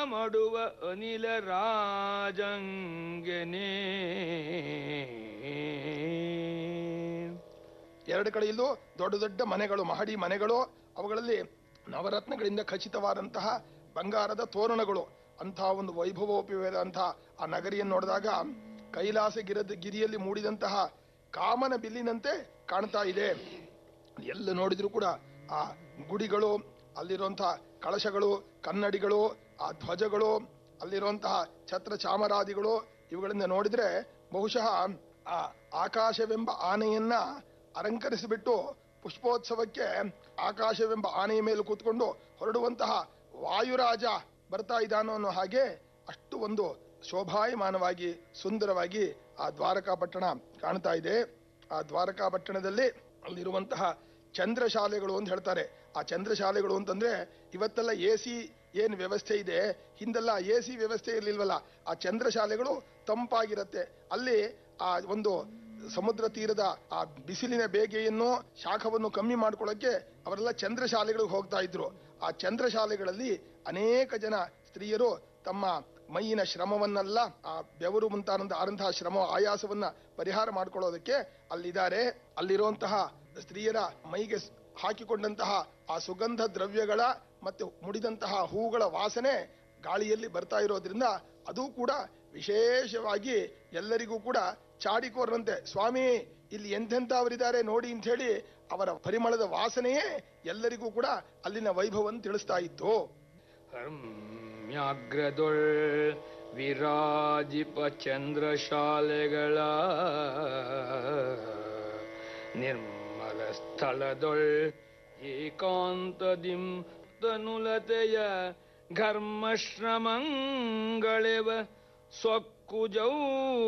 ಮಡುವ ಅನಿಲ ರಾಜಂಗೆನೇ ಎರಡು ಕಡೆಯಲ್ಲೂ ದೊಡ್ಡ ದೊಡ್ಡ ಮನೆಗಳು ಮಹಡಿ ಮನೆಗಳು ಅವುಗಳಲ್ಲಿ ನವರತ್ನಗಳಿಂದ ಖಚಿತವಾದಂತಹ ಬಂಗಾರದ ತೋರಣಗಳು ಅಂತಹ ಒಂದು ವೈಭವೋಪೇತಂತಹ ಆ ನಗರಿಯನ್ನು ನೋಡಿದಾಗ ಕೈಲಾಸ ಗಿರದ ಗಿರಿಯಲ್ಲಿ ಮೂಡಿದಂತಹ ಕಾಮನ ಬಿಲ್ಲಿನಂತೆ ಕಾಣ್ತಾ ಇದೆ ಎಲ್ಲ ನೋಡಿದ್ರು ಕೂಡ ಆ ಗುಡಿಗಳು ಅಲ್ಲಿರುವಂತಹ ಕಳಶಗಳು ಕನ್ನಡಿಗಳು ಆ ಧ್ವಜಗಳು ಅಲ್ಲಿರುವಂತಹ ಛತ್ರ ಚಾಮರಾದಿಗಳು ಇವುಗಳಿಂದ ನೋಡಿದ್ರೆ ಬಹುಶಃ ಆ ಆಕಾಶವೆಂಬ ಆನೆಯನ್ನ ಅಲಂಕರಿಸಿಬಿಟ್ಟು ಪುಷ್ಪೋತ್ಸವಕ್ಕೆ ಆಕಾಶವೆಂಬ ಆನೆಯ ಮೇಲೆ ಕೂತ್ಕೊಂಡು ಹೊರಡುವಂತಹ ವಾಯುರಾಜ ಬರ್ತಾ ಇದ್ದಾನೋ ಅನ್ನೋ ಹಾಗೆ ಅಷ್ಟು ಒಂದು ಶೋಭಾಯಮಾನವಾಗಿ ಸುಂದರವಾಗಿ ಆ ದ್ವಾರಕಾ ಪಟ್ಟಣ ಕಾಣ್ತಾ ಇದೆ ಆ ದ್ವಾರಕಾ ಪಟ್ಟಣದಲ್ಲಿ ಅಲ್ಲಿರುವಂತಹ ಚಂದ್ರಶಾಲೆಗಳು ಅಂತ ಹೇಳ್ತಾರೆ ಆ ಚಂದ್ರಶಾಲೆಗಳು ಅಂತಂದ್ರೆ ಇವತ್ತೆಲ್ಲ ಎ ಸಿ ಏನ್ ವ್ಯವಸ್ಥೆ ಇದೆ ಹಿಂದೆಲ್ಲ ಎ ಸಿ ವ್ಯವಸ್ಥೆ ಇರ್ಲಿಲ್ವಲ್ಲ ಆ ಚಂದ್ರಶಾಲೆಗಳು ತಂಪಾಗಿರತ್ತೆ ಅಲ್ಲಿ ಆ ಒಂದು ಸಮುದ್ರ ತೀರದ ಆ ಬಿಸಿಲಿನ ಬೇಗೆಯನ್ನು ಶಾಖವನ್ನು ಕಮ್ಮಿ ಮಾಡ್ಕೊಳ್ಳೋಕೆ ಅವರೆಲ್ಲ ಚಂದ್ರಶಾಲೆಗಳಿಗೆ ಹೋಗ್ತಾ ಇದ್ರು ಆ ಚಂದ್ರಶಾಲೆಗಳಲ್ಲಿ ಅನೇಕ ಜನ ಸ್ತ್ರೀಯರು ತಮ್ಮ ಮೈಯಿನ ಶ್ರಮವನ್ನೆಲ್ಲ ಆ ಬೆವರು ಮುಂತಾನಂದ ಆದಂತಹ ಶ್ರಮ ಆಯಾಸವನ್ನ ಪರಿಹಾರ ಮಾಡ್ಕೊಳ್ಳೋದಕ್ಕೆ ಅಲ್ಲಿದ್ದಾರೆ ಅಲ್ಲಿರುವಂತಹ ಸ್ತ್ರೀಯರ ಮೈಗೆ ಸ್- ಹಾಕಿಕೊಂಡಂತಹ ಆ ಸುಗಂಧ ದ್ರವ್ಯಗಳ ಮತ್ತೆ ಮುಡಿದಂತಹ ಹೂಗಳ ವಾಸನೆ ಗಾಳಿಯಲ್ಲಿ ಬರ್ತಾ ಇರೋದ್ರಿಂದ ಅದು ಕೂಡ ವಿಶೇಷವಾಗಿ ಎಲ್ಲರಿಗೂ ಕೂಡ ಚಾಡಿಕೋರರಂತೆ ಸ್ವಾಮಿ ಇಲ್ಲಿ ಎಂತೆಂಥವರಿದ್ದಾರೆ ನೋಡಿ ಅಂತ ಹೇಳಿ ಅವರ ಪರಿಮಳದ ವಾಸನೆಯೇ ಎಲ್ಲರಿಗೂ ಕೂಡ ಅಲ್ಲಿನ ವೈಭವವನ್ನು ತಿಳಿಸ್ತಾ ಇತ್ತು ಹರ್ಮ್ಯಾಗ್ರದೊಳ್ ವಿರಾಜಿಪ ಚಂದ್ರಶಾಲೆಗಳ ನಿರ್ಮಲ ಸ್ಥಳದೊಳ್ ಏಕಾಂತದಿಂ ತನುಲತೆಯ ಘರ್ಮಶ್ರಮಂಗಳೆವ ಸ್ವಕ್ಕುಜೌ